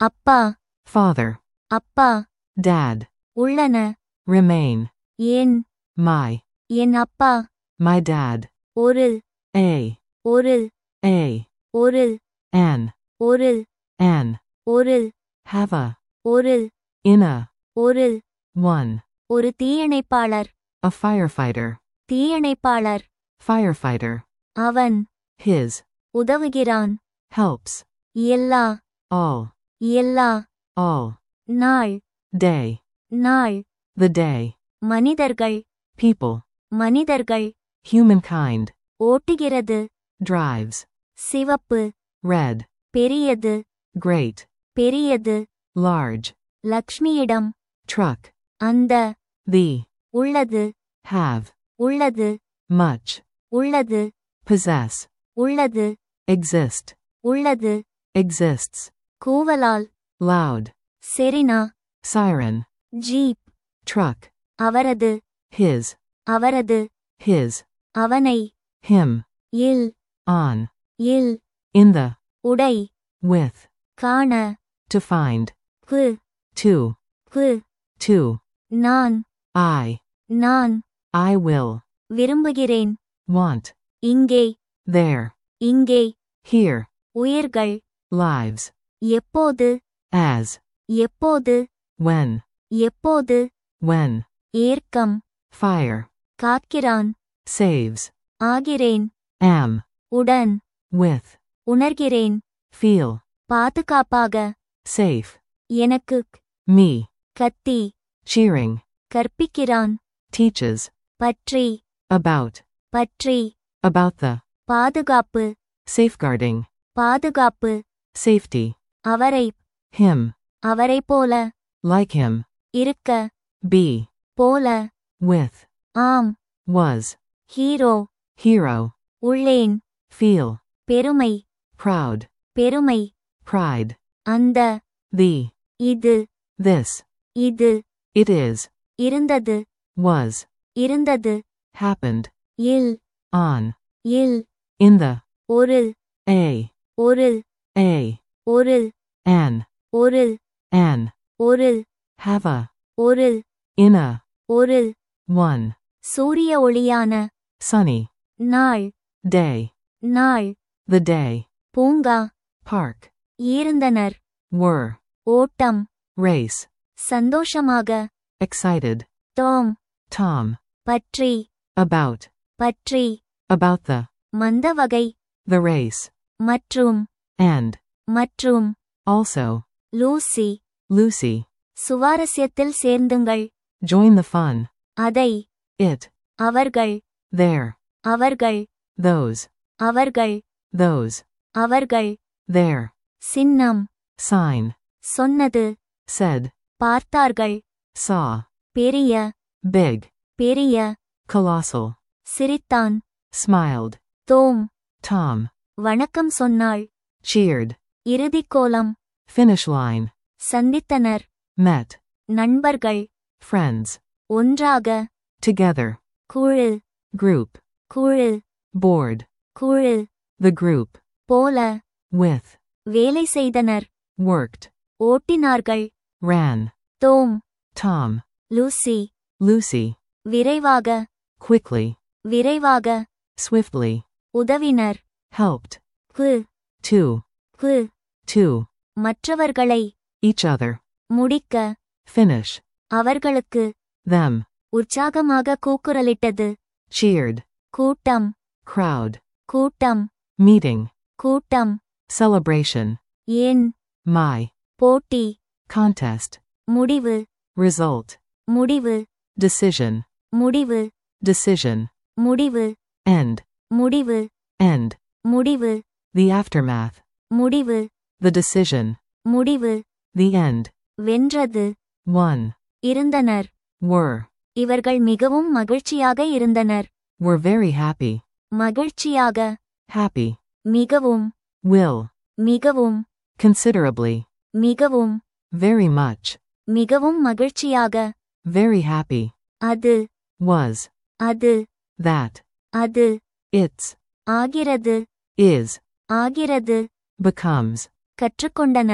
அப்பா father, அப்பா dad, உள்ளன remain, ஏன் my, என் அப்பா my dad, ஒரு a, ஒரு a, ஒரு an, ஒரு an, ஒரு have a, ஒரு in a, ஒரு one, ஒரு தீயணைப்பாளர் a firefighter, தீயணைப்பாளர் firefighter, அவன் his, உதவுகிறான் helps, எல்லா all, எல்லா all, நாள் day, நாள் the day, மனிதர்கள் people, மனிதர்கள் humankind, ஓட்டுகிறது drives, சிவப்பு red, பெரியது great, பெரியது large, லக்ஷ்மியிடம் truck, அந்த the, உள்ளது have, உள்ளது much, உள்ளது possess, உள்ளது exist, உள்ளது exists, கூவலால் loud, செரினா siren, ஜீப் truck, அவரது his, அவரது his, அவனை him, இல் on, இல் in the, உடை with, காண to find, கு to, கு to, நான் I, நான் I will, விரும்புகிறேன் want, இங்கே there, இங்கே here, உயிர்கள் lives, எப்போது as, எப்போது when, எப்போது when, ஏற்கம் fire, காக்கிறான் saves, ஆகிறேன் am, உடன் with, உணர்கிறேன் feel, பாதுகாப்பாக safe, எனக்கு me, கத்தி cheering, கற்பிக்கிறான் teaches, பற்றி about, பற்றி about the, பாதுகாப்பு safeguarding, பாதுகாப்பு safety, அவரை him, அவரை போல like him, இருக்க be, போல with, ஆம் was, ஹீரோ hero, உள்ளேன் feel, பெருமை proud, பெருமை pride, அந்த the, இது this, இது it is, இருந்தது was, இருந்தது happened, இல் on, இல் in the, ஒரு a, ஒரு a, ஒரு an, ஒரு an, ஒரு have a, ஒரு in a, ஒரு one, சூரிய ஒளியான sunny, நாள் day, நாள் the day, பூங்கா park, இருந்தனர் were, ஓட்டம் race, சந்தோஷமாக excited, தோம் Tom, பற்றி about, பற்றி about the, மந்த வகை the race, மற்றும் and, மற்றும் also, லூசி Lucy, சுவாரஸ்யத்தில் சேர்ந்துங்கள் join the fun, அதை it, அவர்கள் there, அவர்கள் those, அவர்கள் those, அவர்கள் there, சின்னம் sign, சொன்னது said, பார்த்தார்கள் saw, பெரிய big, பெரிய colossal, சிரித்தான் smiled, தோம் Tom, வணக்கம் சொன்னாள் cheered, இறுதிக்கோலம் finish line, சந்தித்தனர் met, நண்பர்கள் friends, ஒன்றாக together, குழு group, குழு board, குழு the group, போல with, வேலை செய்தனர் worked, ஓட்டினார்கள் ran, Tom Tom, Lucy Lucy, விரைவாக quickly, விரைவாக swiftly, உதவினர் helped, கு to, கு to, மற்றவர்களை each other, முடிக்க finish, அவர்களுக்கு them, உற்சாகமாக கூக்குரலிட்டது cheered, கூட்டம் crowd, கூட்டம் meeting, கூட்டம் celebration, ஏன் my, போட்டி contest, முடிவு result, முடிவு decision, முடிவு decision, முடிவு end, முடிவு end, முடிவு the aftermath, முடிவு the decision, முடிவு the end, வென்றது one, இருந்தனர் were, இவர்கள் மிகவும் மகிழ்ச்சியாக இருந்தனர் were very happy, மகிழ்ச்சியாக happy, மிகவும் will, மிகவும் considerably, மிகவும் very much, மிகவும் மகிழ்ச்சியாக very happy, அது was, அது that, அது it's, ஆகிறது is, ஆகிறது becomes, கற்றுக்கொண்டனர்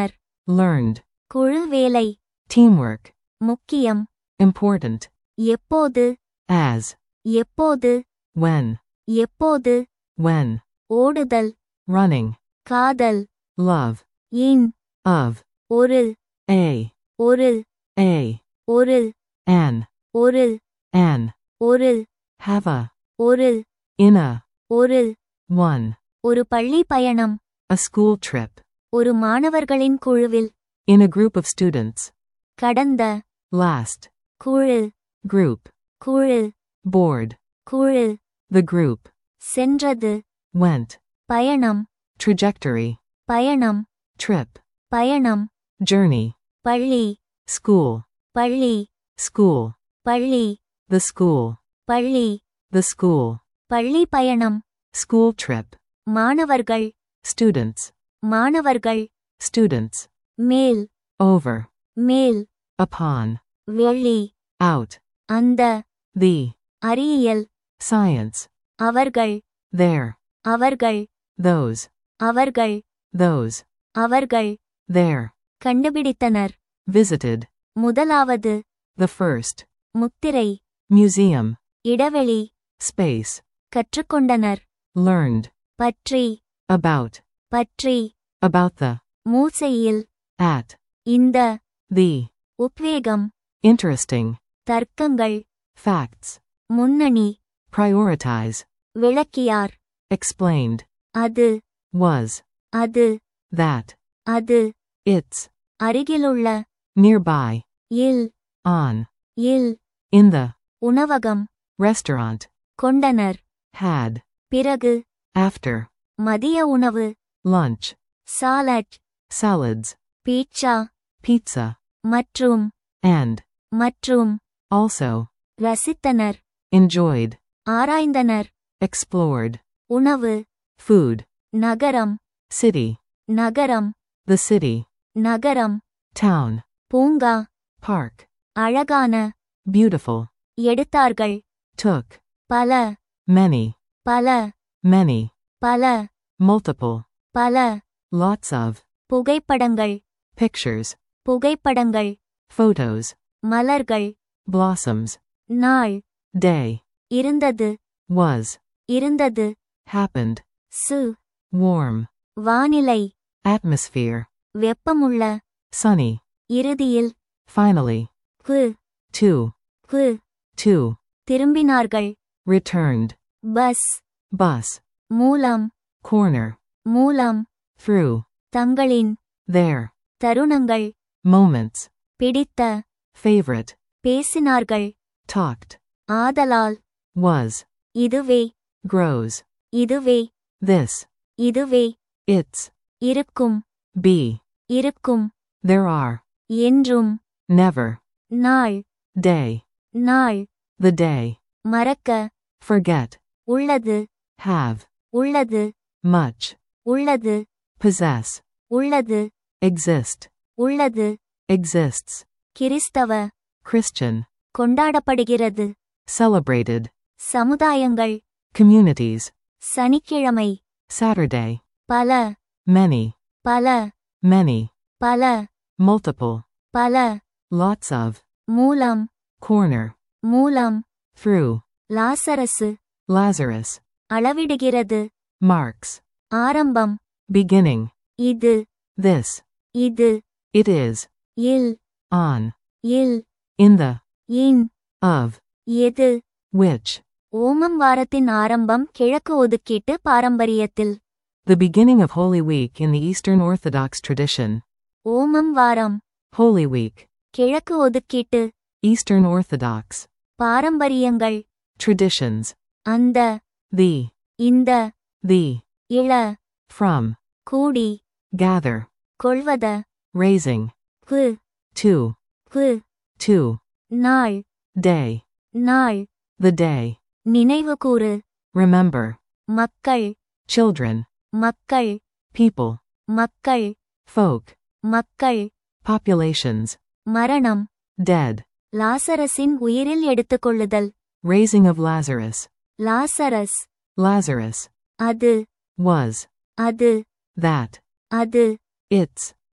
learned, குழு வேலை teamwork, முக்கியம் important, எப்போது as, எப்போது when, எப்போது when, ஓடுதல் running, காதல் love, இன் of, ஒரு a, ஒரு a, ஒரு an, ஒரு an, ஒரு have a, ஒரு in a, ஒரு one, ஒரு பள்ளி பயணம் a school trip, ஒரு மாணவர்களின் குழுவில் in a group of students, கடந்த last, குழு group, குழு board, குழு the group, சென்றது went, பயணம் trajectory, பயணம் trip, பயணம் journey, பள்ளி school, பள்ளி school, பள்ளி the school, பள்ளி the school, பள்ளி பயணம் school trip, மாணவர்கள் students, மாணவர்கள் students, மேல் over, மேல் upon, வெளி out, அந்த the, அறியியல் science, அவர்கள் there, அவர்கள் those, அவர்கள் those, அவர்கள் there, கண்டுபிடித்தனர் visited, முதலாவது the first, முத்திரை museum, இடைவெளி space, கற்றுக்கொண்டனர் learned, பற்றி about, பற்றி about the, மூசையில் at, இந்த the, உத்வேகம் interesting, தர்க்கங்கள் facts, முன்னணி prioritize, விளக்கியார் explained, அது was, அது that, அது its, அருகிலுள்ள nearby, இல் on, இல் in the, உணவகம் restaurant, கொண்டனர் had, பிறகு after, மதிய உணவு lunch, சாலட் salads, பீட்சா pizza, மற்றும் and, மற்றும் also, ரசித்தனர் enjoyed, ஆராய்ந்தனர் explored, உணவு food, நகரம் city, நகரம் the city, நகரம் town, பூங்கா park, அழகான beautiful, எடுத்தார்கள் took, பல many, பல many, பல multiple, பல lots of, புகைப்படங்கள் pictures, புகைப்படங்கள் photos, மலர்கள் blossoms, நாள் day, இருந்தது was, இருந்தது happened, சு warm, வானிலை atmosphere, வெப்பமுள்ள sunny, இறுதியில் finally, கு to, கு to, திரும்பினார்கள் returned, பஸ் bus, மூலம் corner, மூலம் through, தங்களின் there, தருணங்கள் moments, பிடித்த favorite, பேசினார்கள் talked, ஆதலால் was, இதுவே grows, இதுவே this, இதுவே its, இருக்கும் be, இருக்கும் there are, என்றும் never, நாள் day, நாள் the day, மறக்க forget, உள்ளது have, உள்ளது much, உள்ளது possess, உள்ளது exist, உள்ளது exists, கிறிஸ்தவ Christian, கொண்டாடப்படுகிறது celebrated, சமுதாயங்கள் communities, சனிக்கிழமை Saturday, பல many, பல many, பல multiple, பல lots of, மூலம் corner, மூலம் through, லாசரசு Lazarus, அளவிடுகிறது marks, ஆரம்பம் beginning, இது this, இது it is, இல் on, இல் in the, இன் of, எது which, ஓமம் வாரத்தின் ஆரம்பம் கிழக்கு ஒதுக்கீட்டு பாரம்பரியத்தில் the beginning of Holy Week in the Eastern Orthodox tradition, ஓமம் வாரம் Holy Week, கிழக்கு ஒதுக்கீட்டு Eastern Orthodox, பாரம்பரியங்கள் traditions, அந்த the, இந்த the, இள from, கூடி gather, கொள்வத raising, கு to, கு to, நாள் day, நாள் the day, நினைவு கூறு remember, மக்கள் children, மக்கள் people, மக்கள் folk, மக்கள் populations, மரணம் dead, லாசரஸின் உயிரில் எடுத்துக்கொள்ளுதல் raising of Lazarus, Lazarus Lazarus, அது was, அது that, அது its,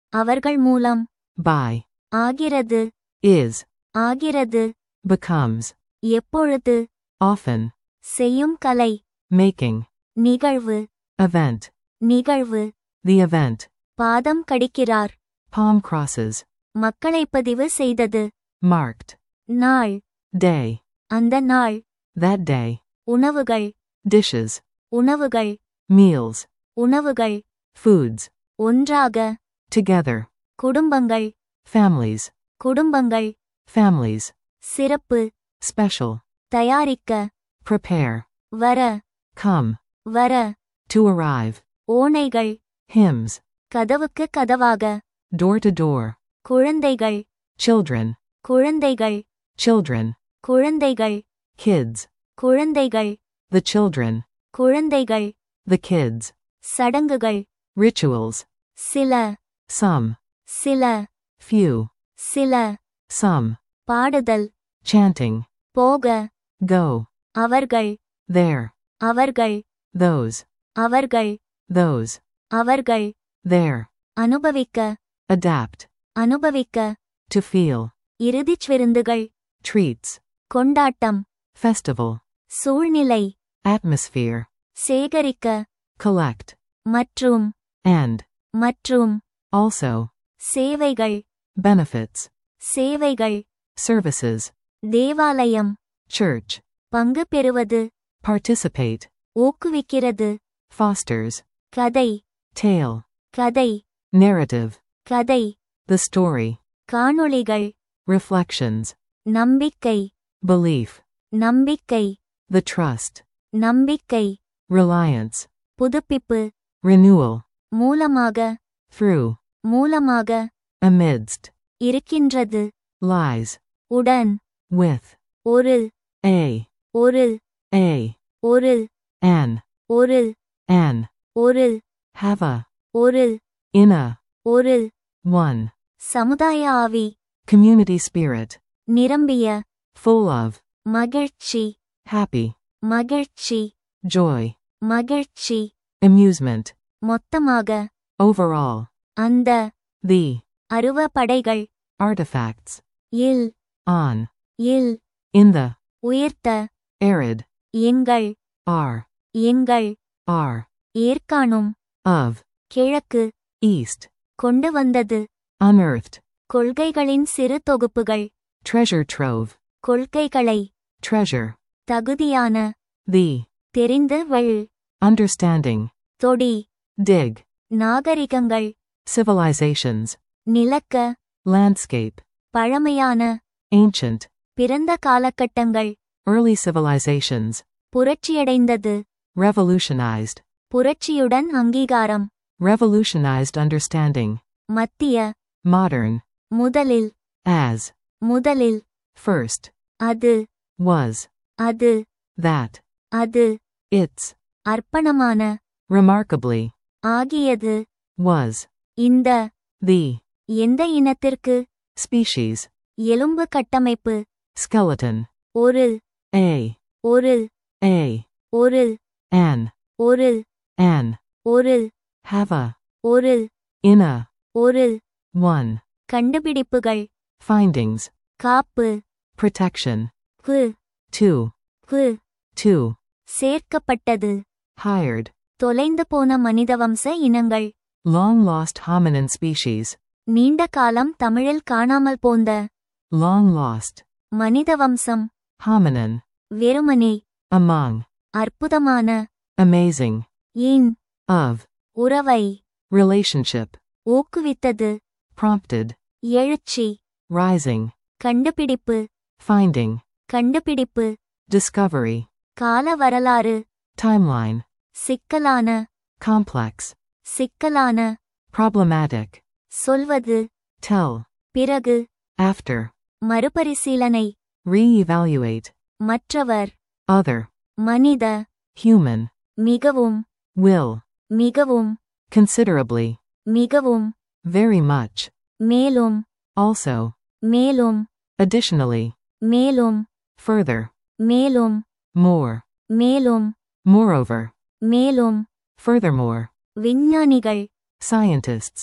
அவர்கள் மூலம் by, ஆகிறது is, ஆகிறது becomes, எப்பொழுது often, செய்யும் கலை making, நிகழ்வு event, நிகழ்வு the event, பாதம் கடிக்கிறார் palm crosses, மக்களை பதிவு செய்தது marked, நாள் day, அந்த நாள் that day, உணவுகள் dishes, உணவுகள் meals, உணவுகள் foods, ஒன்றாக together, குடும்பங்கள் families, குடும்பங்கள் families, சிறப்பு special, தயாரிக்க prepare, வர come, வர to arrive, ஓனைகள் hymns, கதவுக்கு கதவாக door to door, குழந்தைகள் children, குழந்தைகள் children, குழந்தைகள் kids, குழந்தைகள் the children, குழந்தைகள் the kids, சடங்குகள் rituals, சில some, சில few, சில some, பாடுதல் chanting, போக go, அவர்கள் there, அவர்கள் those, அவர்கள் those, அவர்கள் there, அனுபவிக்க adapt, அனுபவிக்க to feel, இறுதிச் விருந்துகள் treats, கொண்டாட்டம் festival, சூழ்நிலை atmosphere, சேகரிக்க collect, மற்றும் and, மற்றும் also, சேவைகள் benefits, சேவைகள் services, தேவாலயம் church, பங்கு பெறுவது participate, ஊக்குவிக்கிறது fosters, கதை tale, கதை narrative, கதை the story, காணொளிகள் reflections, நம்பிக்கை belief, நம்பிக்கை the trust, நம்பிக்கை reliance, புதுப்பிப்பு renewal, மூலமாக through, மூலமாக amidst, இருக்கின்றது lies, உடன் with, ஒரு a, ஒரு a, ஒரு an, ஒரு an, ஒரு have a, ஒரு in a, ஒரு one, சமுதாய ஆவி community spirit, நிரம்பிய full of, மகிழ்ச்சி happy, மகிழ்ச்சி joy, மகிழ்ச்சி amusement, மொத்தமாக overall, அந்த the, அருவ படைகள் artifacts, இல் on, இல் in the, உயிர்த்த arid, எங்கள் are, எங்கள் are, ஏற்காணும் of, கிழக்கு east, கொண்டு வந்தது unearthed, கொள்கைகளின் சிறு தொகுப்புகள் treasure trove, கொள்கைகளை treasure, தகுதியான the, தெரிந்து வெள் understanding, தொடி dig, நாகரிகங்கள் civilizations, நிலக்க landscape, பழமையான ancient, பிறந்த காலகட்டங்கள் early civilizations, புரட்சியடைந்தது revolutionized, புரட்சியுடன் அங்கீகாரம் revolutionized understanding, மத்திய modern, முதலில் as, முதலில் first, அது was, அது that, அது its, அர்ப்பணமான remarkably, ஆகியது was, இந்த the, எந்த இனத்திற்கு species, எலும்பு கட்டமைப்பு skeleton, ஒரு a, ஒரு a, ஒரு an, ஒரு an, ஒரு have a, ஒரு in a, ஒரு one, கண்டுபிடிப்புகள் findings, காப்பு protection, கு two, கு two, சேர்க்கப்பட்டது hired, தொலைந்து போன மனிதவம்ச இனங்கள் long lost hominin species, நீண்ட காலம் தமிழில் காணாமல் போந்த long lost, மனிதவம்சம் hominin, வெறுமனே among, அற்புதமான amazing, இன் of, உறவை relationship, ஊக்குவித்தது prompted, எழுச்சி rising, கண்டுபிடிப்பு finding, கண்டுபிடிப்பு discovery, கால வரலாறு timeline, சிக்கலான complex, சிக்கலான problematic, சொல்வது tell, பிறகு after, மறுபரிசீலனை re-evaluate, மற்றவர் other, மனித human, மிகவும் will, மிகவும் considerably, மிகவும் very much, மேலும் also, மேலும் additionally, மேலும் further, மேலும் more, மேலும் moreover, மேலும் furthermore, விஞ்ஞானிகள் scientists,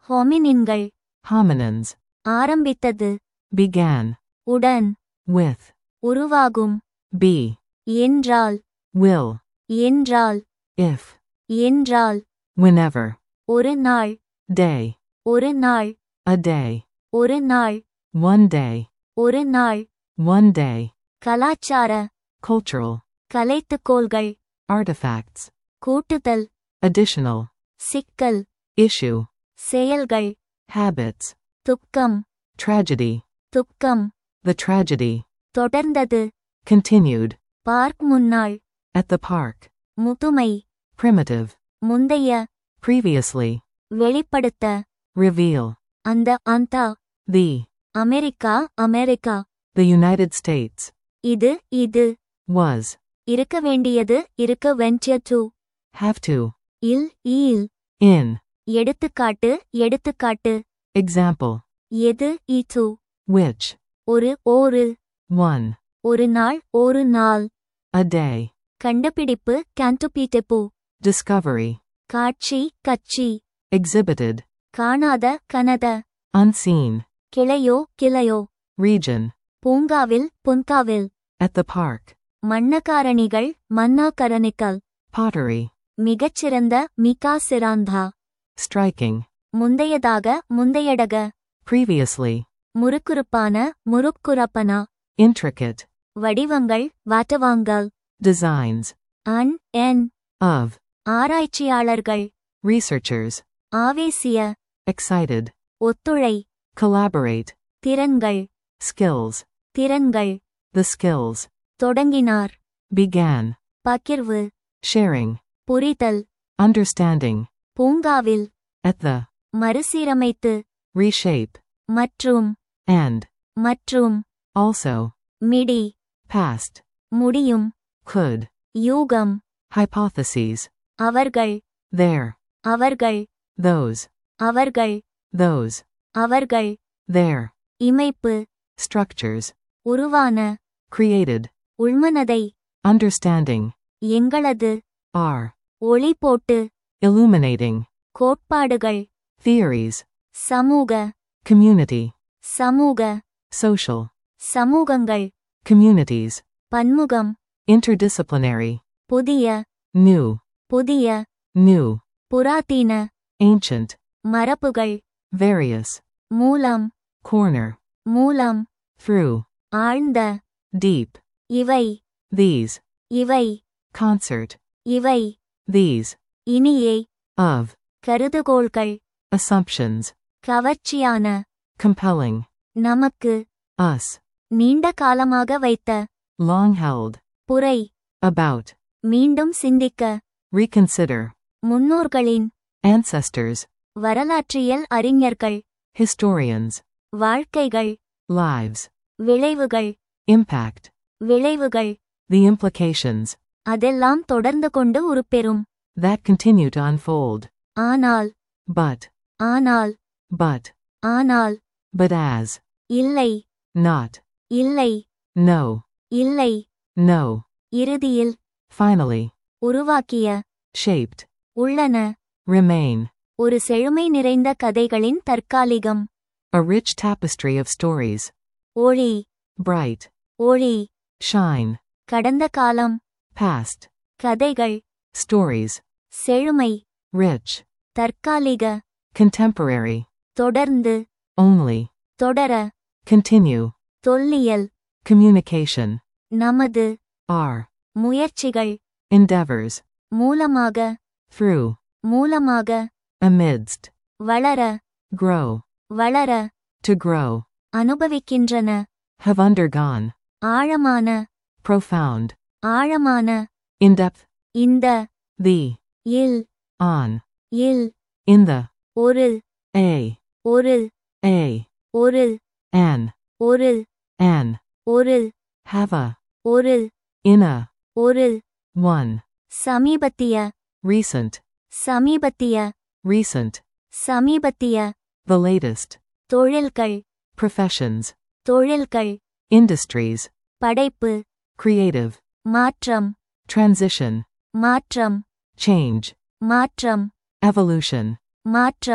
ஹொமினின்கள் hominins, ஆரம்பித்தது began, உடன் with, உருவாகும் be, என்றால் will, என்றால் if, என்றால் whenever, ஒரு நாள் day, ஒரு நாள் a day, ஒரு நாள் one day, ஒரு நாள் one day, கலாச்சார cultural, கலைத்துக்கோள்கள் artifacts, கூட்டுதல் additional, சிக்கல் issue, செயல்கள் habits, துக்கம் tragedy, துக்கம் the tragedy, தொடர்ந்தது continued, பார்க் முன்னாள் at the park, முதுமை primitive, முந்தைய previously, வெளிப்படுத்த reveal, அந்த அந்த the, America America the United States, இது இது was, இருக்க வேண்டியது இருக்க வென்றிய have to, இல் ஈல் in, எடுத்துக்காட்டு எடுத்துக்காட்டு example, எது ஈது which, ஒரு ஓரு one, ஒரு நாள் ஒரு நாள் a day, கண்டுபிடிப்பு கேண்டுபீட்டெப்பு discovery, காட்சி கட்சி exhibited, காணாத கனத unseen, கிளையோ கிளையோ region, பூங்காவில் புன்காவில் at the park, மண்ணகாரணிகள் மன்னாகரணிக்கல் pottery, மிகச்சிறந்த மிகா சிராந்தா striking, முந்தையதாக முந்தையடக previously, முறுக்குறுப்பான முறுக்குறப்பனா intricate, வடிவங்கள் வாட்டவாங்கல் designs, அன் என் of, ஆராய்ச்சியாளர்கள் researchers, ஆவேசிய excited, ஒத்துழை collaborate, திறன்கள் skills, திறன்கள் the skills, தொடங்கினார் began, பகிர்வு sharing, புரிதல் understanding, பூங்காவில் at the, மறுசீரமைத்து reshape, மற்றும் and, மற்றும் also, மிடி past, முடியும் could, யூகம் hypotheses, அவர்கள் there, அவர்கள் those, அவர்கள் those, அவர்கள் there, இமைப்பு structures, உருவான created, உள்மனதை understanding, எங்களது are, ஒளி போட்டு illuminating, கோட்பாடுகள் theories, சமூக community, சமூக social, சமூகங்கள் communities, பன்முகம் interdisciplinary, புதிய new, புதிய new, புராதீன ancient, மரபுகள் various, மூலம் corner, மூலம் through, ஆழ்ந்த deep, இவை these, இவை concert, இவை these, இனியே of, கருதுகோள்கள் assumptions, கவர்ச்சியான compelling, நமக்கு us, நீண்ட காலமாக வைத்த long held, புரை about, மீண்டும் சிந்திக்க reconsider, முன்னோர்களின் ancestors, வரலாற்றியல் அறிஞர்கள் historians, வாழ்க்கைகள் lives, விளைவுகள் impact, விளைவுகள் the implications, அதெல்லாம் தொடர்ந்து கொண்டு உருப்பெறும் that continue to unfold, ஆனால் but, ஆனால் but, ஆனால் but as, இல்லை not, இல்லை no, இல்லை no, இறுதியில் finally, உருவாக்கிய shaped, உள்ளன remain, ஒரு செழுமை நிறைந்த கதைகளின் தற்காலிகம் a rich tapestry of stories, ஒளி bright, ஒளி shine, கடந்த காலம் past, கதைகள் stories, செழுமை rich, தற்காலிக contemporary, தொடர்ந்து only, தொடர continue, தொல்லியல் communication, நமது are, முயற்சிகள் endeavors, மூலமாக through, மூலமாக amidst, வளர grow, வளர to grow, அனுபவிக்கின்றன have undergone, ஆழமான profound, ஆழமான in depth, இந்த the, இல் on, இல் in the, ஒரு a, ஒரு a, ஒரு an, ஒரு an, ஒரு have a, ஒரு in a, ஒரு one, சமீபத்திய recent, சமீபத்திய recent, சமீபத்திய the latest, தொழில்கள் professions, தொழில்கள் industries, படைப்பு creative, மாற்றம் transition, மாற்றம் change, மாற்றம் evolution, மாற்றம்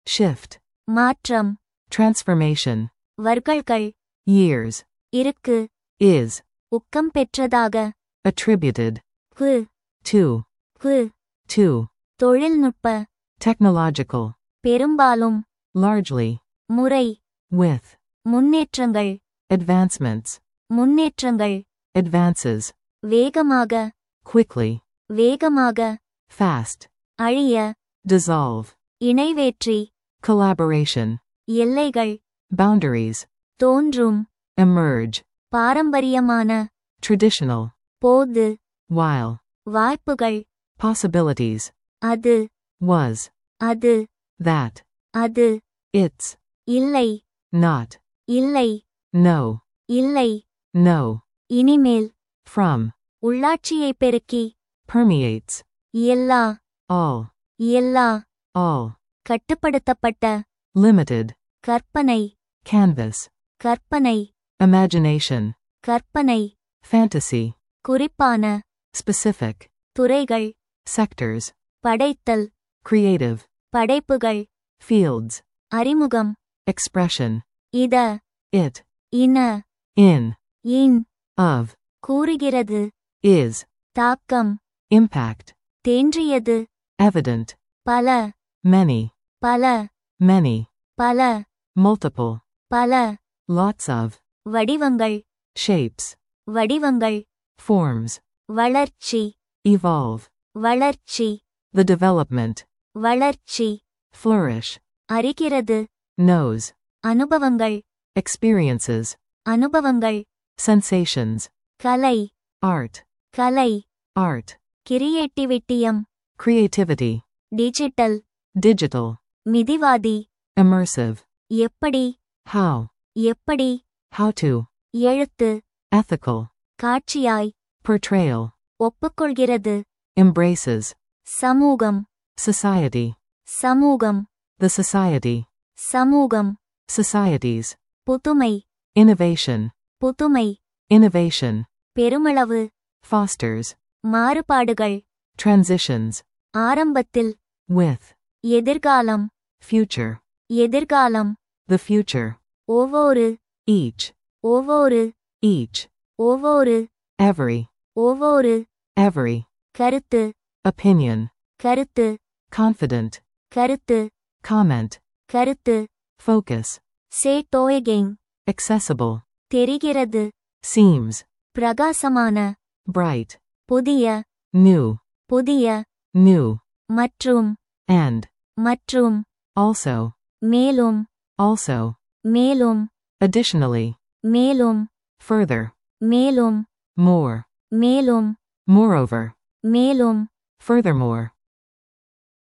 shift, மாற்றம் transformation, வர்கள்கள் years, இருக்கு is, உக்கம் பெற்றதாக attributed, கு to, கு to, தொழில்நுட்ப technological, பெரும்பாலும் largely, முறை with, முன்னேற்றங்கள் advancements, முன்னேற்றங்கள் advances, வேகமாக quickly, வேகமாக fast, அழிய dissolve, இணைவேற்றி collaboration, எல்லைகள் boundaries, தோன்றும் emerge, பாரம்பரியமான traditional, போது while, வாய்ப்புகள் possibilities, அது was, அது that, அது it's, இல்லை not, இல்லை no, இல்லை no, இனிமேல் from, உள்ளாட்சியை பெருக்கி permeates, எல்லா all, எல்லா all, கட்டுப்படுத்தப்பட்ட limited, கற்பனை canvas, கற்பனை imagination, கற்பனை fantasy, குறிப்பான specific, துறைகள் sectors, படைத்தல் creative, படைப்புகள் fields, அறிமுகம் expression, இத it, இன in, இன் of, கூறுகிறது is, தாக்கம் impact, தேன்றியது evident, பல many, பல many, பல multiple, பல lots of, வடிவங்கள் shapes, வடிவங்கள் forms, வளர்ச்சி evolve, வளர்ச்சி the development, வளர்ச்சி flourish, அறிகிறது knows, அனுபவங்கள் experiences, அனுபவங்கள் sensations, கலை art, கலை art, கிரியேட்டிவிட்டியம் creativity, டிஜிட்டல் digital, மிதிவாதி immersive, எப்படி how, எப்படி how to, எழுத்து ethical, காட்சியாய் portrayal, ஒப்புக்கொள்கிறது embraces, சமூகம் society, சமூகம் the society, சமூகம் societies, புதுமை innovation, புதுமை innovation, பெருமளவு fosters, மாறுபாடுகள் transitions, ஆரம்பத்தில் with, எதிர்காலம் future, எதிர்காலம் the future, ஒவ்வொரு each, ஒவ்வொரு each, ஒவ்வொரு every, ஒவ்வொரு every, கருத்து opinion, கருத்து confident, கருத்து comment, கருத்து focus, சே டோயகெங் accessible, தெரிகிறது seems, பிரகாசமான bright, புதிய new, புதிய new, மற்றும் and, மற்றும் also, மேலும் also, மேலும் additionally, மேலும் further, மேலும் more, மேலும் moreover, மேலும் furthermore,